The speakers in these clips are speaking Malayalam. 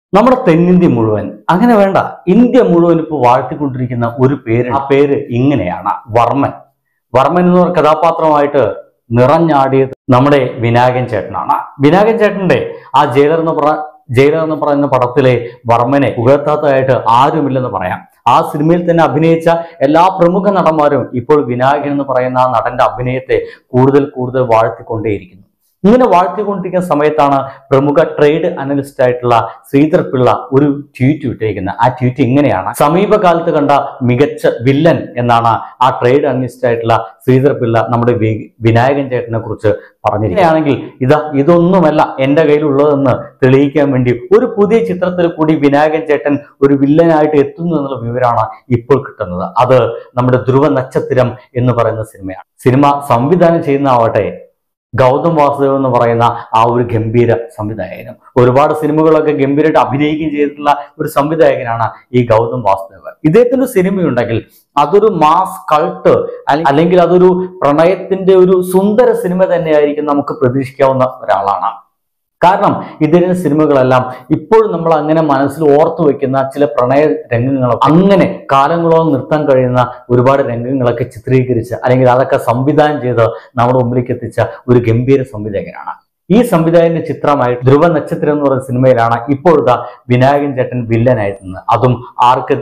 നമ്മുടെ തെന്നിന്ത്യ മുഴുവൻ അങ്ങനെ വേണ്ട ഇന്ത്യ മുഴുവൻ ഇപ്പോൾ വാഴ്ത്തിക്കൊണ്ടിരിക്കുന്ന ഒരു പേര് ആ പേര് ഇങ്ങനെയാണ് വർമ്മൻ വർമ്മൻ എന്ന് പറഞ്ഞ കഥാപാത്രമായിട്ട് നിറഞ്ഞാടിയത് നമ്മുടെ വിനായകൻ ചേട്ടനാണ് വിനായകൻ ചേട്ടന്റെ ആ ജയിലർ എന്ന് പറ ജയിലർ എന്ന് പറയുന്ന പടത്തിലെ വർമ്മനെ പുകഴ്ത്താത്തതായിട്ട് ആരുമില്ലെന്ന് പറയാം ആ സിനിമയിൽ തന്നെ അഭിനയിച്ച എല്ലാ പ്രമുഖ നടന്മാരും ഇപ്പോൾ വിനായകൻ എന്ന് പറയുന്ന ആ നടന്റെ അഭിനയത്തെ കൂടുതൽ കൂടുതൽ വാഴ്ത്തിക്കൊണ്ടേയിരിക്കുന്നു ഇങ്ങനെ വാഴ്ത്തിക്കൊണ്ടിരിക്കുന്ന സമയത്താണ് പ്രമുഖ ട്രേഡ് അനലിസ്റ്റ് ആയിട്ടുള്ള ശ്രീധർ പിള്ള ഒരു ട്വീറ്റ് വിട്ടേക്കുന്നത് ആ ട്വീറ്റ് ഇങ്ങനെയാണ് സമീപകാലത്ത് കണ്ട മികച്ച വില്ലൻ എന്നാണ് ആ ട്രേഡ് അനലിസ്റ്റ് ആയിട്ടുള്ള ശ്രീധർ പിള്ള നമ്മുടെ വി- വിനായകൻ ചേട്ടനെ കുറിച്ച് പറഞ്ഞിരിക്കുകയാണെങ്കിൽ ഇതാ ഇതൊന്നുമല്ല എന്റെ കയ്യിലുള്ളതെന്ന് തെളിയിക്കാൻ വേണ്ടി ഒരു പുതിയ ചിത്രത്തിൽ കൂടി വിനായകൻ ചേട്ടൻ ഒരു വില്ലനായിട്ട് എത്തുന്നു എന്നുള്ള വിവരമാണ് ഇപ്പോൾ കിട്ടുന്നത് അത് നമ്മുടെ ധ്രുവ നക്ഷത്രം എന്ന് പറയുന്ന സിനിമയാണ് സിനിമ സംവിധാനം ചെയ്യുന്ന ആവട്ടെ ഗൗതം വാസുദേവ് എന്ന് പറയുന്ന ആ ഒരു ഗംഭീര സംവിധായകനും ഒരുപാട് സിനിമകളൊക്കെ ഗംഭീരമായിട്ട് അഭിനയിക്കുകയും ചെയ്തിട്ടുള്ള ഒരു സംവിധായകനാണ് ഈ ഗൗതം വാസുദേവ് ഇദ്ദേഹത്തിന്റെ ഒരു സിനിമയുണ്ടെങ്കിൽ അതൊരു മാസ് കൾട്ട് അല്ലെങ്കിൽ അതൊരു പ്രണയത്തിന്റെ ഒരു സുന്ദര സിനിമ തന്നെയായിരിക്കും നമുക്ക് പ്രതീക്ഷിക്കാവുന്ന ഒരാളാണ് കാരണം ഇതിന്റെ സിനിമകളെല്ലാം ഇപ്പോഴും നമ്മൾ അങ്ങനെ മനസ്സിൽ ഓർത്തു വെക്കുന്ന ചില പ്രണയ രംഗങ്ങൾ അങ്ങനെ കാലങ്ങളോളം നിർത്താൻ കഴിയുന്ന ഒരുപാട് രംഗങ്ങളൊക്കെ ചിത്രീകരിച്ച് അല്ലെങ്കിൽ അതൊക്കെ സംവിധാനം ചെയ്ത് നമ്മുടെ മുമ്പിലേക്ക് എത്തിച്ച ഒരു ഗംഭീര സംവിധായകനാണ് ഈ സംവിധായകന്റെ ചിത്രമായി ധ്രുവ നക്ഷത്രം എന്ന് പറയുന്ന സിനിമയിലാണ് ഇപ്പോഴത്തെ വിനായകൻ ചേട്ടൻ വില്ലനായിരുന്നത് അതും ആർക്കത്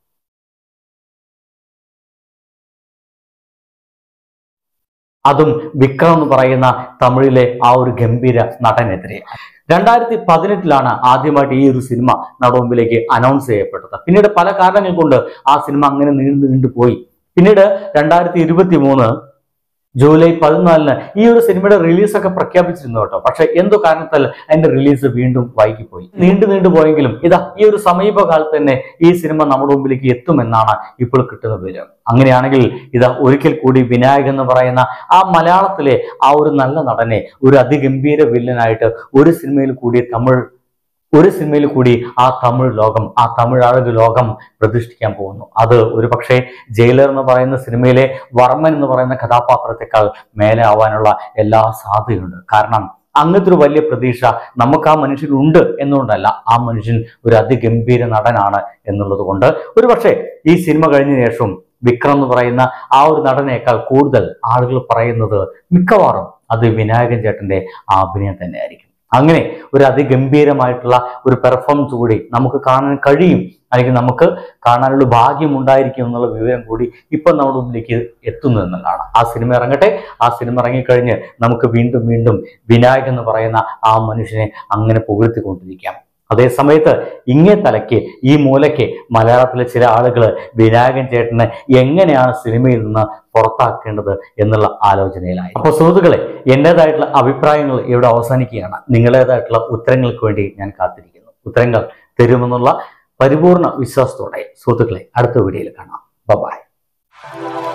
അതും വിക്രം എന്ന് പറയുന്ന തമിഴിലെ ആ ഒരു ഗംഭീര നടനെതിരെ രണ്ടായിരത്തി പതിനെട്ടിലാണ് ആദ്യമായിട്ട് ഈ ഒരു സിനിമ നമ്മുടെ മുമ്പിലേക്ക് അനൗൺസ് ചെയ്യപ്പെട്ടത് പിന്നീട് പല കാരണങ്ങൾ കൊണ്ട് ആ സിനിമ അങ്ങനെ നീണ്ടു നീണ്ടു പോയി പിന്നീട് രണ്ടായിരത്തി ഇരുപത്തി മൂന്ന് ജൂലൈ പതിനാലിന് ഈ ഒരു സിനിമയുടെ റിലീസൊക്കെ പ്രഖ്യാപിച്ചിരുന്നു കേട്ടോ പക്ഷെ എന്തോ കാരണത്താൽ അതിന്റെ റിലീസ് വീണ്ടും വൈകിപ്പോയി നീണ്ടു നീണ്ടു പോയെങ്കിലും ഇതാ ഈ ഒരു സമീപകാലത്ത് തന്നെ ഈ സിനിമ നമ്മുടെ മുമ്പിലേക്ക് എത്തുമെന്നാണ് ഇപ്പോൾ കിട്ടുന്ന വിവരം അങ്ങനെയാണെങ്കിൽ ഇതാ ഒരിക്കൽ കൂടി വിനായകൻ എന്ന് പറയുന്ന ആ മലയാളത്തിലെ ആ ഒരു നല്ല നടനെ ഒരു അതിഗംഭീര വില്ലനായിട്ട് ഒരു സിനിമയിൽ കൂടി തമിഴ് ഒരു സിനിമയിൽ കൂടി ആ തമിഴ് ലോകം ആ തമിഴ് അഴക് ലോകം പ്രതിഷ്ഠിക്കാൻ പോകുന്നു അത് ഒരു പക്ഷേ ജയിലർ എന്ന് പറയുന്ന സിനിമയിലെ വർമ്മൻ എന്ന് പറയുന്ന കഥാപാത്രത്തെക്കാൾ മേലെ ആവാനുള്ള എല്ലാ സാധ്യതയുണ്ട് കാരണം അങ്ങനത്തെ ഒരു വലിയ പ്രതീക്ഷ നമുക്ക് ആ മനുഷ്യനുണ്ട് എന്നുകൊണ്ടല്ല ആ മനുഷ്യൻ ഒരു അതിഗംഭീര നടനാണ് എന്നുള്ളത് കൊണ്ട് ഒരു പക്ഷേ ഈ സിനിമ കഴിഞ്ഞ ശേഷം വിക്രം എന്ന് പറയുന്ന ആ ഒരു നടനേക്കാൾ കൂടുതൽ ആളുകൾ പറയുന്നത് മിക്കവാറും അത് വിനായകൻ ചേട്ടന്റെ ആ അഭിനയം തന്നെയായിരിക്കും അങ്ങനെ ഒരു അതിഗംഭീരമായിട്ടുള്ള ഒരു പെർഫോമൻസ് കൂടി നമുക്ക് കാണാൻ കഴിയും അല്ലെങ്കിൽ നമുക്ക് കാണാനുള്ള ഭാഗ്യം ഉണ്ടായിരിക്കും എന്നുള്ള വിവരം കൂടി ഇപ്പൊ നമ്മുടെ മുമ്പിലേക്ക് എത്തുന്നു എന്നുള്ളതാണ് ആ സിനിമ ഇറങ്ങട്ടെ ആ സിനിമ ഇറങ്ങിക്കഴിഞ്ഞ് നമുക്ക് വീണ്ടും വീണ്ടും വിനായകൻ എന്ന് പറയുന്ന ആ മനുഷ്യനെ അങ്ങനെ പുകഴ്ത്തിക്കൊണ്ടിരിക്കാം അതേ സമയത്ത് ഇങ്ങേ തലയ്ക്ക് ഈ മൂലയ്ക്ക് മലയാളത്തിലെ ചില ആളുകൾ വിനായകൻ ചേട്ടനെ എങ്ങനെയാണ് സിനിമയിൽ നിന്ന് പുറത്താക്കേണ്ടത് എന്നുള്ള ആലോചനയിലായി അപ്പോൾ സുഹൃത്തുക്കളെ എൻ്റെതായിട്ടുള്ള അഭിപ്രായങ്ങൾ ഇവിടെ അവസാനിക്കുകയാണ് നിങ്ങളുടേതായിട്ടുള്ള ഉത്തരങ്ങൾക്ക് വേണ്ടി ഞാൻ കാത്തിരിക്കുന്നു ഉത്തരങ്ങൾ തരുമെന്നുള്ള പരിപൂർണ വിശ്വാസത്തോടെ സുഹൃത്തുക്കളെ അടുത്ത വീഡിയോയിൽ കാണാം ബൈ